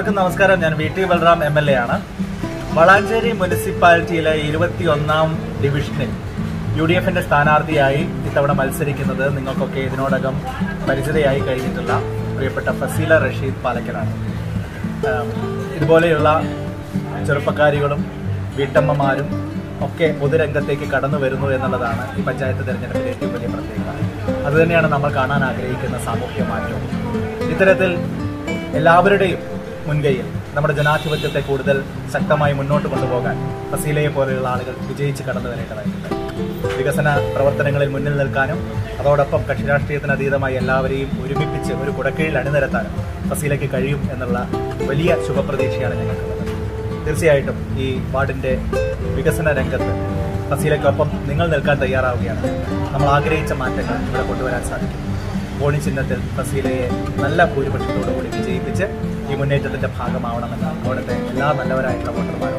എല്ലാവർക്കും നമസ്കാരം ഞാൻ V T Balram M L A ആണ് വളാഞ്ചേരി മുനിസിപ്പാലിറ്റിയിലെ ഇരുപത്തിയൊന്നാം ഡിവിഷനിൽ യു ഡി എഫിന്റെ സ്ഥാനാർത്ഥിയായി ഇത്തവണ മത്സരിക്കുന്നത് നിങ്ങൾക്കൊക്കെ ഇതിനോടകം പരിചിതയായി കഴിഞ്ഞിട്ടുള്ള പ്രിയപ്പെട്ട ഫസീല റഷീദ് പാലക്കലാണ് ആം, ഇതുപോലെയുള്ള ചെറുപ്പക്കാരികളും വീട്ടമ്മമാരും ഒക്കെ പൊതുരംഗത്തേക്ക് കടന്നു വരുന്നു എന്നുള്ളതാണ് ഈ പഞ്ചായത്ത് തെരഞ്ഞെടുപ്പിലെ ഏറ്റവും വലിയ പ്രത്യേകത അതുതന്നെയാണ് നമ്മൾ കാണാൻ ആഗ്രഹിക്കുന്ന സാമൂഹ്യ മാറ്റം ഇത്തരത്തിൽ എല്ലാവരുടെയും മുൻകൈയിൽ നമ്മുടെ ജനാധിപത്യത്തെ കൂടുതൽ ശക്തമായി മുന്നോട്ട് കൊണ്ടുപോകാൻ ഫസീലയെ പോലെയുള്ള ആളുകൾ വിജയിച്ച് കടന്നു വരേണ്ടതായിട്ടുണ്ട് വികസന പ്രവർത്തനങ്ങളിൽ മുന്നിൽ നിൽക്കാനും അതോടൊപ്പം കക്ഷി രാഷ്ട്രീയത്തിന് അതീതമായി എല്ലാവരെയും ഒരുമിപ്പിച്ച് ഒരു കുടക്കീഴിൽ അണിനിരത്താനും ഫസീലയ്ക്ക് കഴിയും എന്നുള്ള വലിയ ശുഭപ്രതീക്ഷയാണ് ഞങ്ങൾക്കുള്ളത് തീർച്ചയായിട്ടും ഈ വാർഡിന്റെ വികസന രംഗത്ത് ഫസീലയ്ക്കൊപ്പം നിങ്ങൾ നിൽക്കാൻ തയ്യാറാവുകയാണ് നമ്മൾ ആഗ്രഹിച്ച മാറ്റങ്ങൾ ഇവിടെ കൊണ്ടുവരാൻ സാധിക്കും ബോണി ചിഹ്നത്തിൽ ഫസീലയെ നല്ല ഭൂരിപക്ഷത്തോടുകൂടി വിജയിപ്പിച്ച് ഈ മുന്നേറ്റത്തിന്റെ ഭാഗമാവണമെന്ന് അവിടുത്തെ എല്ലാ നല്ലവരായിട്ടുള്ള വോട്ടർമാരോട്